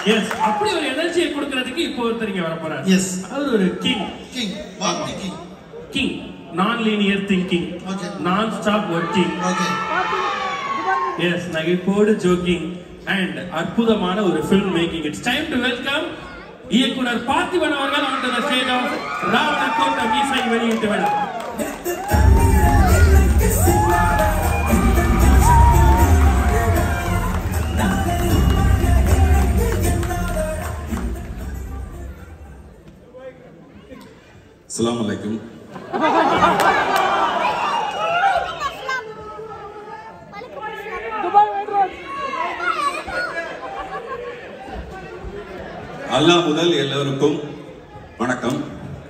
S அப்படி ஒரு எனர்ஜியை கொடுக்கறதுக்கு இப்போ ஒருத்தர் இங்க வர போறாரு Yes. அவர் ஒரு king King, Bhakti King. King நான் லீனியர் திங்கிங் Okay. நான் stop working Okay. S நகைப்போடு jogging and அற்புதமான ஒரு film making it's time to welcome இயக்குனர் பார்த்திபன் அவர்கள் on to the stage of Ravana கோட்டம் இசை வெளியீட்டு விழா அஸ்ஸலாமு அலைக்கும் அல்லாஹ் முதல் எல்லோருக்கும் வணக்கம்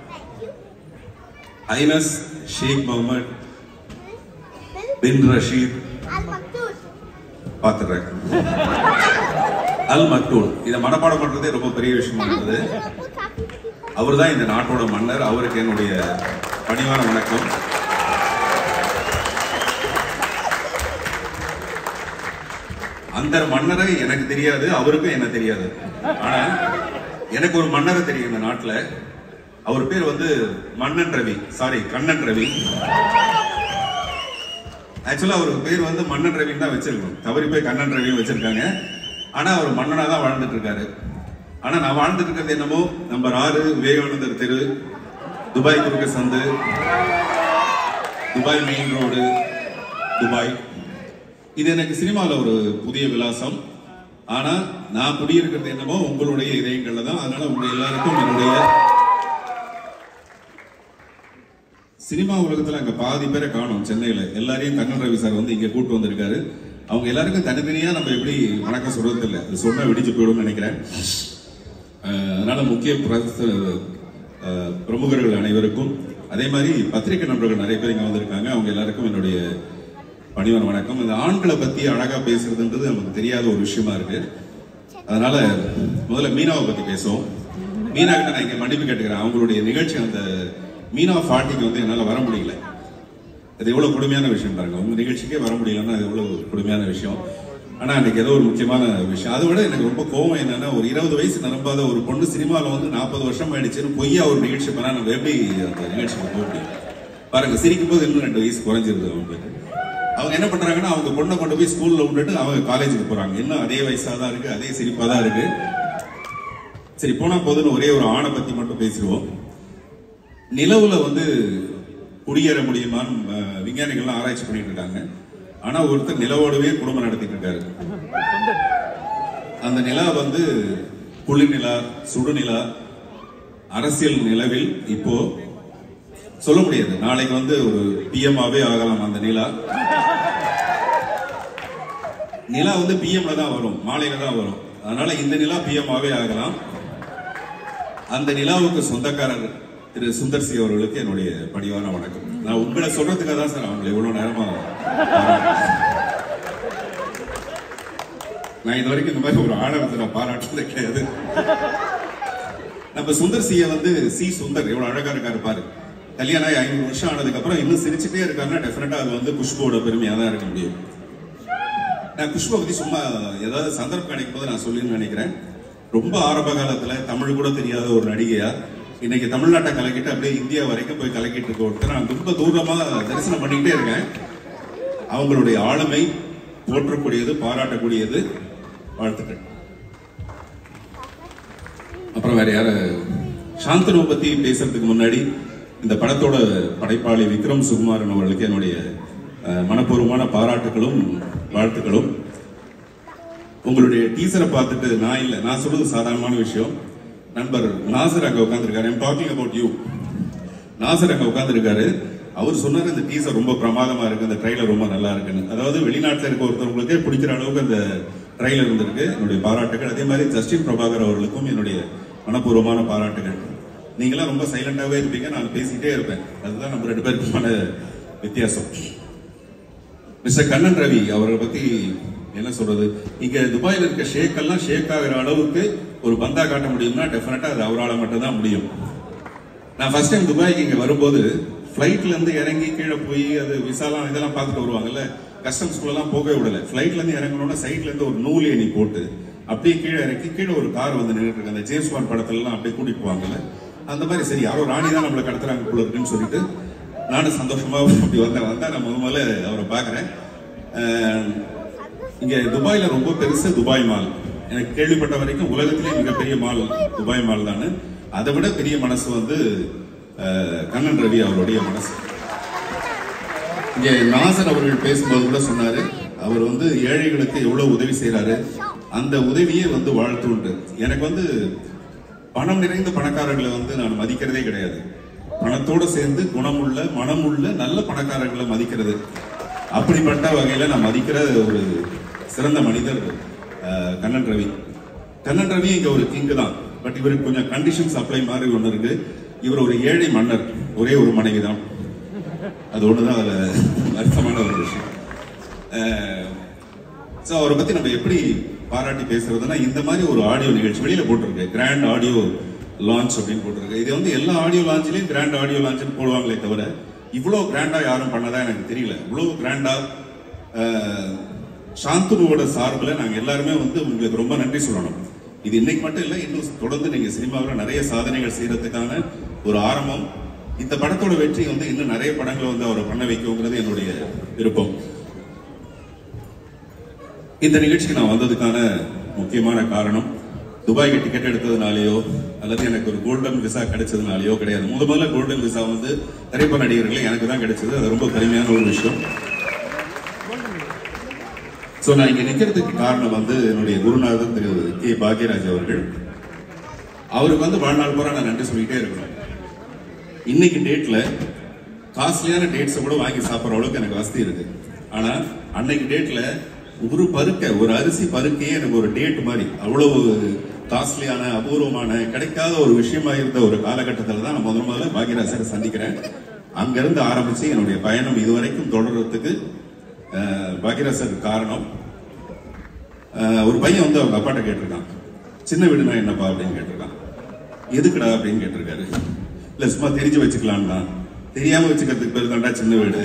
ஐனஸ் ஷேக் முகமது பின் ரஷீத் பார்த்துடுறேன் அல் மக்தூன் இதை மனப்பாடம் பண்றதே ரொம்ப பெரிய விஷயமா இருந்தது அவர் தான் இந்த நாட்டோட மன்னர் அவருக்கு என்னுடைய பணிவான வணக்கம் அந்த மன்னரை எனக்கு தெரியாது அவருக்கும் என்ன தெரியாது ஆனா எனக்கு ஒரு மன்னரை தெரியும் இந்த நாட்டுல அவர் பேர் வந்து மன்னன் ரவி சாரி கண்ணன் ரவி ஆக்சுவலா அவருக்கு பேர் வந்து மன்னன் ரவின்னு தான் வச்சிருக்கணும் தவறி போய் கண்ணன் ரவின்னு வச்சிருக்காங்க ஆனா அவர் மன்னனா தான் வாழ்ந்துட்டு இருக்காரு ஆனா நான் வாழ்ந்துட்டு இருக்கிறது என்னமோ நம்பர் ஆறு விவேகானந்தர் தெரு துபாய் குறுக்க சந்து துபாய் மெயின் ரோடு துபாய் இது எனக்கு சினிமாவில் ஒரு புதிய விலாசம் ஆனா நான் குடியிருக்கிறது என்னமோ உங்களுடைய இதயங்கள்ல தான் அதனால உங்க எல்லாருக்கும் என்னுடைய சினிமா உலகத்துல அங்க பாதி பேரை காணும் சென்னையில எல்லாரையும் கண்ணன் ரவி சார் வந்து இங்க கூட்டு வந்திருக்காரு அவங்க எல்லாருக்கும் தனித்தனியா நம்ம எப்படி வணக்கம் சொல்றது இல்லை அது சொன்னா வெடிச்சு போயிடும்னு நினைக்கிறேன் அஹ் அதனால முக்கிய பிரச- அஹ் பிரமுகர்கள் அனைவருக்கும் அதே மாதிரி பத்திரிகை நண்பர்கள் நிறைய பேர் இங்க வந்திருக்காங்க அவங்க எல்லாருக்கும் என்னுடைய பணிவான வணக்கம் இந்த ஆண்களை பத்தி அழகா பேசுறதுன்றது நமக்கு தெரியாத ஒரு விஷயமா இருக்கு அதனால முதல்ல மீனாவை பத்தி பேசுவோம் மீனா கிட்ட நான் இங்க மன்னிப்பு கேட்டுக்கிறேன் அவங்களுடைய நிகழ்ச்சி அந்த மீனா ஃபார்ட்டிக்கு வந்து என்னால வர முடியல அது எவ்வளவு கொடுமையான விஷயம் பாருங்க உங்க நிகழ்ச்சிக்கே வர முடியலன்னா அது எவ்வளவு கொடுமையான விஷயம் ஆனா அன்னைக்கு ஏதோ ஒரு முக்கியமான விஷயம் அதை விட எனக்கு ரொம்ப கோவம் என்னன்னா ஒரு இருபது வயசு நிரம்பாத ஒரு பொண்ணு சினிமால வந்து நாற்பது வருஷம் ஆயிடுச்சுன்னு பொய்யா ஒரு நிகழ்ச்சி பண்ணா நம்ம எப்படி அந்த நிகழ்ச்சிக்கு போக முடியும் பாருங்க சிரிக்கும் போது இன்னும் ரெண்டு வயசு குறைஞ்சிருது அவங்களுக்கு அவங்க என்ன பண்றாங்கன்னா அவங்க பொண்ணை கொண்டு போய் ஸ்கூல்ல விட்டுட்டு அவங்க காலேஜுக்கு போறாங்க இன்னும் அதே வயசா தான் இருக்கு அதே சிரிப்பா தான் இருக்கு சரி போனா போதுன்னு ஒரே ஒரு ஆணை பத்தி மட்டும் பேசிடுவோம் நிலவுல வந்து குடியேற முடியுமான்னு அஹ், விஞ்ஞானிகள்லாம் ஆராய்ச்சி பண்ணிட்டு இருக்காங்க ஆனா ஒருத்தர் நிலவோடவே குடும்பம் நடத்திட்டு இருக்காரு அந்த நிலா வந்து குளிர்நிலா சுடுநிலா அரசியல் நிலவில் இப்போ சொல்ல முடியாது நாளைக்கு வந்து ஒரு பிஎம்ஆவே ஆகலாம் அந்த நிலா நிலா வந்து பிஎம்ல தான் வரும் மாலையில தான் வரும் அதனால இந்த நிலா பிஎம்ஆவே ஆகலாம் அந்த நிலாவுக்கு சொந்தக்காரர் திரு சுந்தர் சி அவர்களுக்கு என்னுடைய பணிவான வணக்கம் நான் உங்களை சொல்றதுக்காக தான் சார் அவங்களை இவ்வளவு நேரமா பாராட்டுறேன். நான் இது வரைக்கும் இந்த மாதிரி ஒரு ஆணவத்தை நான் பாராட்டுறது கிடையாது நம்ம சுந்தர் சிய வந்து சி சுந்தர் எவ்வளவு அழகா இருக்காரு பாரு கல்யாணம் ஆகி ஐநூறு வருஷம் ஆனதுக்கு அப்புறம் இன்னும் சிரிச்சுட்டே இருக்காருன்னா டெஃபினட்டா அது வந்து குஷ்போட பெருமையா தான் இருக்க முடியும் நான் குஷ்பை பத்தி சும்மா ஏதாவது சந்தர்ப்பம் கிடைக்கும் போது நான் சொல்லின்னு நினைக்கிறேன் ரொம்ப ஆரம்ப காலத்துல தமிழ் கூட தெரியாத ஒரு நடிகையா இன்னைக்கு தமிழ்நாட்டை கலக்கிட்டு அப்படியே இந்தியா வரைக்கும் போய் கலக்கிட்டு இருக்க ஒருத்தர் நான் ரொம்ப தூரமா தரிசனம் பண்ணிக்கிட்டே இருக்கேன் அவங்களுடைய ஆளுமை போற்றக்கூடியது பாராட்டக்கூடியது வாழ்த்துக்கள் அப்புறம் வேற யார சாந்தனு பத்தி பேசுறதுக்கு முன்னாடி இந்த படத்தோட படைப்பாளி விக்ரம் சுகுமாரன் அவர்களுக்கு என்னுடைய அஹ், மனப்பூர்வமான பாராட்டுகளும் வாழ்த்துக்களும் உங்களுடைய டீசரை பார்த்துட்டு நான் இல்ல நான் சொல்றது சாதாரணமான விஷயம் நண்பர் நாசர் அங்க உட்கார்ந்திருக்காரு I'm talking about you Nasser அங்க உட்கார்ந்திருக்காரு அவர் சொன்னாரு இந்த டீசர் ரொம்ப பிரமாதமா இருக்கு இந்த ட்ரைலர் ரொம்ப நல்லா இருக்குன்னு அதாவது வெளிநாட்டுல இருக்க ஒருத்தவங்களுக்கே பிடிக்கிற அளவுக்கு அந்த ட்ரைலர் இருந்திருக்கு என்னுடைய பாராட்டுகள் அதே மாதிரி ஜஸ்டின் பிரபாகர் அவர்களுக்கும் என்னுடைய மனப்பூர்வமான பாராட்டுகள் நீங்களாம் ரொம்ப சைலண்டாவே இருப்பீங்க நான் பேசிக்கிட்டே இருப்பேன் அதுதான் நம்ம ரெண்டு பேருக்குமான வித்தியாசம் மிஸ்டர் கண்ணன் ரவி அவரை பத்தி என்ன சொல்றது இங்க துபாயில இருக்க ஷேக் எல்லாம் ஷேக் ஆகிற அளவுக்கு ஒரு பந்தா காட்ட முடியும்னா டெஃபினட்டா அது அவரால் மட்டும் தான் முடியும் நான் ஃபர்ஸ்ட் டைம் துபாய்க்கு இங்க வரும்போது ஃபிளைட்ல இருந்து இறங்கி கீழே போய் அது விசாலாம் இதெல்லாம் பார்த்துட்டு வருவாங்கல்ல கஸ்டம்ஸ் எல்லாம் போகவே விடல ஃபிளைட்ல இருந்து இறங்கணும்னா சைட்ல இருந்து ஒரு நூல் ஏணி போட்டு அப்படியே கீழே இறக்கி கீழே ஒரு கார் வந்து நின்றுட்டு இருக்கு அந்த ஜேம்ஸ் பாண்ட் படத்துல எல்லாம் அப்படியே கூட்டிட்டு போவாங்கல்ல அந்த மாதிரி சரி யாரோ ராணி தான் நம்மளை கடத்துறாங்க போல இருக்குன்னு சொல்லிட்டு நானும் சந்தோஷமா அப்படி வந்தேன் வந்தா நான் முத முதல்ல அவரை பார்க்கறேன் அஹ், இங்க துபாயில ரொம்ப பெருசு துபாய் மால் எனக்கு கேள்விப்பட்ட வரைக்கும் உலகத்திலே மிகப்பெரிய மால் துபாய் மால் தான் அதை விட பெரிய மனசு வந்து அஹ், கண்ணன் ரவி அவருடைய மனசு இங்க நாசர் அவர்கள் பேசும்போது கூட சொன்னாரு அவர் வந்து ஏழைகளுக்கு எவ்வளவு உதவி செய்யறாரு அந்த உதவியே வந்து வாழ்த்து உண்டு எனக்கு வந்து பணம் நிறைந்த பணக்காரர்களை வந்து நான் மதிக்கிறதே கிடையாது பணத்தோட சேர்ந்து குணமுள்ள மனமுள்ள நல்ல பணக்காரர்களை மதிக்கிறது அப்படிப்பட்ட வகையில நான் மதிக்கிற ஒரு சிறந்த மனிதர் அஹ், கண்ணன் ரவி கண்ணன் ரவி இங்க ஒரு கிங்கு தான் பட் இவருக்கு கொஞ்சம் கண்டிஷன்ஸ் அப்ளை மாதிரி ஒண்ணு இருக்கு இவர் ஒரு ஏழை மன்னர் ஒரே ஒரு மனைவி தான் அது ஒண்ணுதான் அதுல வருத்தமான ஒரு விஷயம் ஸோ அவரை பத்தி நம்ம எப்படி பாராட்டி பேசுறதுன்னா இந்த மாதிரி ஒரு ஆடியோ நிகழ்ச்சி வெளியில போட்டிருக்கு கிராண்ட் ஆடியோ லான்ச் அப்படின்னு போட்டிருக்கு இது வந்து எல்லா ஆடியோ லான்ச்லயும் கிராண்ட் ஆடியோ லான்ச்னு போடுவாங்களே தவிர இவ்வளவு கிராண்டா யாரும் பண்ணதா எனக்கு தெரியல இவ்வளவு கிராண்டா சாந்தனுவோட சார்பில் நாங்க எல்லாருமே வந்து உங்களுக்கு ரொம்ப நன்றி சொல்லணும் இது இன்னைக்கு மட்டும் இல்ல இன்னும் தொடர்ந்து நீங்க சினிமாவில் நிறைய சாதனைகள் செய்யறதுக்கான ஒரு ஆரம்பம் இந்த படத்தோட வெற்றி வந்து இன்னும் நிறைய படங்களை வந்து அவரை பண்ண வைக்குங்கிறது என்னுடைய விருப்பம் இந்த நிகழ்ச்சிக்கு நான் வந்ததுக்கான முக்கியமான காரணம் துபாய்க்கு டிக்கெட் எடுத்ததுனாலயோ அல்லது எனக்கு ஒரு கோல்டன் விசா கிடைச்சதுனாலயோ கிடையாது முத முதல்ல கோல்டன் விசா வந்து திரைப்பட நடிகர்களே எனக்கு தான் கிடைச்சது அது ரொம்ப பெருமையான ஒரு விஷயம் சோ நான் இங்க நிக்கிறதுக்கு காரணம் வந்து என்னுடைய குருநாதர் திரு கே பாக்யராஜ் அவர்கள் அவருக்கு வந்து வாழ்நாள் பூரா நான் நன்றி சொல்லிட்டே இருக்கணும் இன்னைக்கு டேட்ல காஸ்ட்லியான டேட்ஸை கூட வாங்கி சாப்பிடுற அளவுக்கு எனக்கு வசதி இருக்கு ஆனா அன்னைக்கு டேட்ல ஒரு பருக்க ஒரு அரிசி பருக்கையே எனக்கு ஒரு டேட் மாதிரி அவ்வளவு காஸ்ட்லியான அபூர்வமான கிடைக்காத ஒரு விஷயமா இருந்த ஒரு காலகட்டத்தில் தான் நான் முதல் முதல்ல பாக்யராஜரை சந்திக்கிறேன் அங்கிருந்து ஆரம்பிச்சு என்னுடைய பயணம் இதுவரைக்கும் தொடர்றதுக்கு அஹ், பாக்யராஜர் காரணம் அஹ், ஒரு பையன் வந்து அவங்க அப்பாட்ட கேட்டிருக்கான் சின்ன வீடுனா என்னப்பா அப்படின்னு கேட்டிருக்கான் எதுக்குடா அப்படின்னு கேட்டிருக்காரு இல்ல சும்மா தெரிஞ்சு வச்சுக்கலாம் தான் தெரியாம வச்சுக்கிறதுக்கு பேர் தான்டா சின்ன வீடு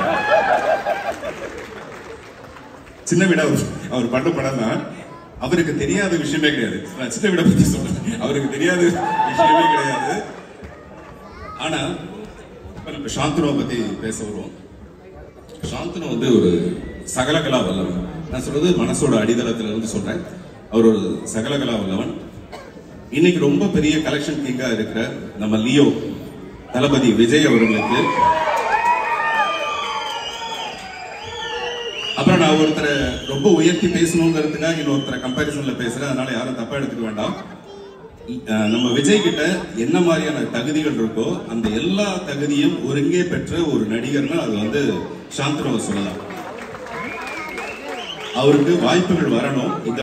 சின்ன வீடு அவர் அவர் பண்ண படம் தான் அவருக்கு தெரியாத விஷயமே கிடையாது நான் சின்ன வீடை பத்தி சொல்றேன் அவருக்கு தெரியாத விஷயமே கிடையாது ஆனா இப்ப நம்ம சாந்தனுவை பத்தி பேச வருவோம் சாந்தனு வந்து ஒரு சகலகலா வல்லவன் நான் சொல்றது மனசோட அடித்தளத்துல இருந்து சொல்றேன் அவர் ஒரு சகலகலா வல்லவன் இன்னைக்கு ரொம்ப பெரிய கலெக்ஷன் கிங்கா இருக்கிற நம்ம லியோ தளபதி விஜய் அவர்களுக்கு அப்புறம் நான் ஒருத்தரை ரொம்ப உயர்த்தி பேசணுங்கிறதுக்காக இன்னொருத்தரை கம்பாரிசன்ல பேசுறேன் அதனால யாரும் தப்பா எடுத்துக்க வேண்டாம் அஹ் நம்ம விஜய் கிட்ட என்ன மாதிரியான தகுதிகள் இருக்கோ அந்த எல்லா தகுதியும் ஒருங்கே பெற்ற ஒரு நடிகர்னா அது வந்து சாந்தனுவை சொல்லலாம் அவருக்கு வாய்ப்புகள் வரணும் இந்த